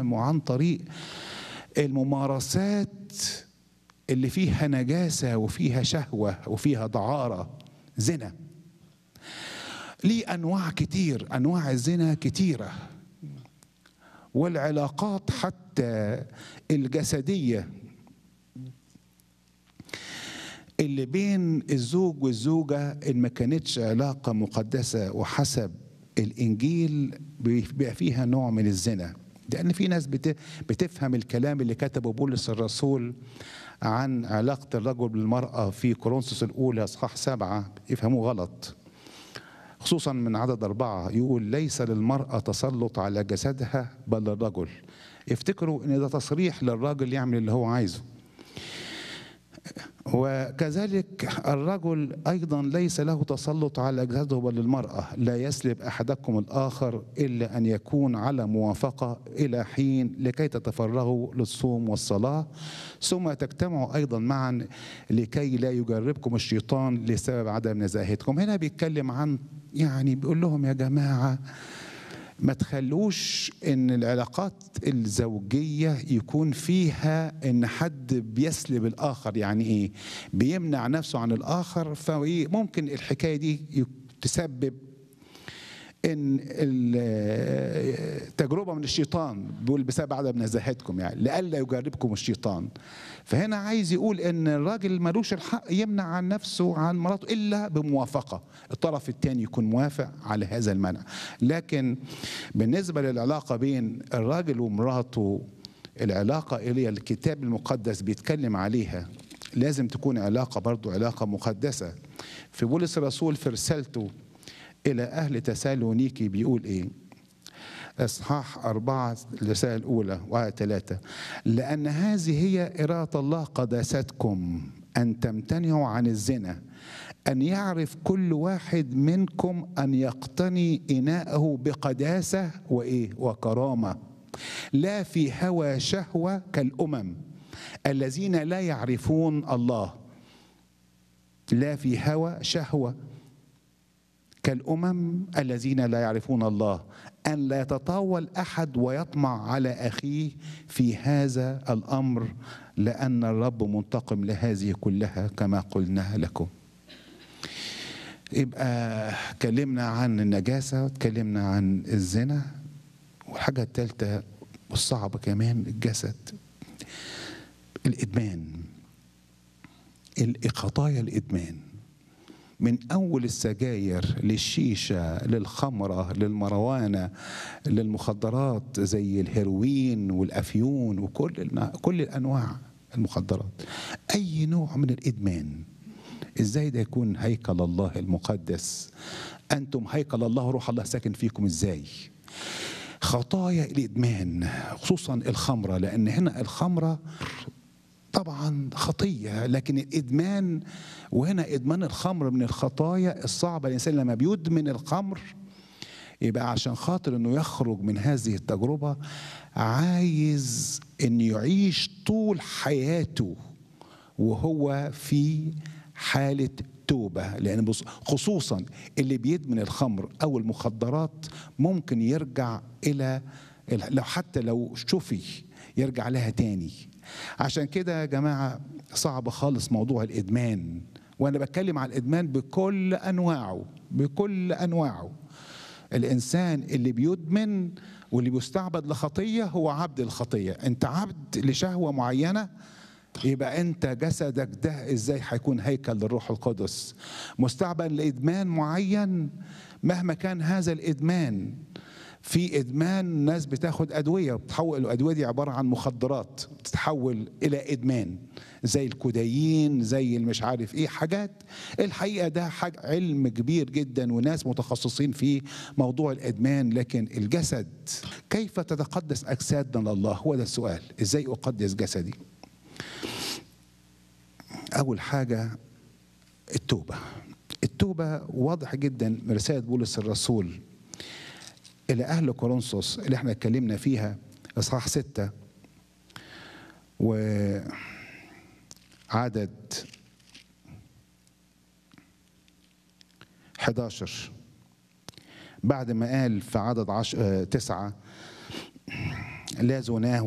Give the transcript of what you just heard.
وعن طريق الممارسات اللي فيها نجاسة وفيها شهوة وفيها دعارة زنا ليه أنواع كتير أنواع الزنا كتيرة والعلاقات حتى الجسدية اللي بين الزوج والزوجة اللي ما كانتش علاقة مقدسة وحسب الإنجيل بيبقى فيها نوع من الزنا لأن في ناس بتفهم الكلام اللي كتبه بولس الرسول عن علاقة الرجل بالمرأة في كورنثوس الأولى إصحاح سبعة يفهموه غلط خصوصا من عدد أربعة يقول ليس للمرأة تسلط على جسدها بل للرجل افتكروا ان ده تصريح للراجل يعمل اللي هو عايزه وكذلك الرجل ايضا ليس له تسلط على جسده بل للمراه لا يسلب احدكم الاخر الا ان يكون على موافقه الى حين لكي تتفرغوا للصوم والصلاه ثم تجتمعوا ايضا معا لكي لا يجربكم الشيطان لسبب عدم نزاهتكم هنا بيتكلم عن يعني بيقول لهم يا جماعه ما تخلوش ان العلاقات الزوجيه يكون فيها ان حد بيسلب الاخر يعني ايه بيمنع نفسه عن الاخر فممكن الحكايه دي تسبب ان التجربه من الشيطان بيقول بسبب عدم نزاهتكم يعني لئلا يجربكم الشيطان فهنا عايز يقول ان الراجل ملوش الحق يمنع عن نفسه عن مراته الا بموافقه الطرف الثاني يكون موافق على هذا المنع لكن بالنسبه للعلاقه بين الراجل ومراته العلاقه اللي الكتاب المقدس بيتكلم عليها لازم تكون علاقه برضو علاقه مقدسه في بولس الرسول في رسالته إلى أهل تسالونيكي بيقول إيه إصحاح أربعة الرسالة الأولى وآية ثلاثة لأن هذه هي إرادة الله قداستكم أن تمتنعوا عن الزنا أن يعرف كل واحد منكم أن يقتني إناءه بقداسة وإيه وكرامة لا في هوى شهوة كالأمم الذين لا يعرفون الله لا في هوى شهوة كالأمم الذين لا يعرفون الله أن لا يتطاول أحد ويطمع على أخيه في هذا الأمر لأن الرب منتقم لهذه كلها كما قلنا لكم يبقى اتكلمنا عن النجاسة واتكلمنا عن الزنا والحاجة الثالثة والصعبة كمان الجسد الإدمان خطايا الإدمان من أول السجاير للشيشة للخمرة للمروانة للمخدرات زي الهيروين والأفيون وكل كل الأنواع المخدرات أي نوع من الإدمان إزاي ده يكون هيكل الله المقدس أنتم هيكل الله روح الله ساكن فيكم إزاي خطايا الإدمان خصوصا الخمرة لأن هنا الخمرة طبعا خطية لكن الإدمان وهنا إدمان الخمر من الخطايا الصعبة الإنسان لما بيدمن الخمر يبقى عشان خاطر انه يخرج من هذه التجربة عايز انه يعيش طول حياته وهو في حالة توبة لأن بص خصوصا اللي بيدمن الخمر أو المخدرات ممكن يرجع إلى لو حتى لو شفي يرجع لها تاني عشان كده يا جماعة صعب خالص موضوع الإدمان وأنا بتكلم عن الإدمان بكل أنواعه بكل أنواعه الإنسان اللي بيدمن واللي بيستعبد لخطية هو عبد الخطية أنت عبد لشهوة معينة يبقى انت جسدك ده ازاي هيكون هيكل للروح القدس مستعبد لادمان معين مهما كان هذا الادمان في ادمان ناس بتاخد ادويه بتحول الادويه دي عباره عن مخدرات بتتحول الى ادمان زي الكودايين زي المش عارف ايه حاجات الحقيقه ده حاجة علم كبير جدا وناس متخصصين في موضوع الادمان لكن الجسد كيف تتقدس اجسادنا لله هو ده السؤال ازاي اقدس جسدي اول حاجه التوبه التوبه واضح جدا من رساله بولس الرسول إلى أهل كورنثوس اللي احنا اتكلمنا فيها إصحاح ستة وعدد حداشر بعد ما قال في عدد عش... تسعة لا زناه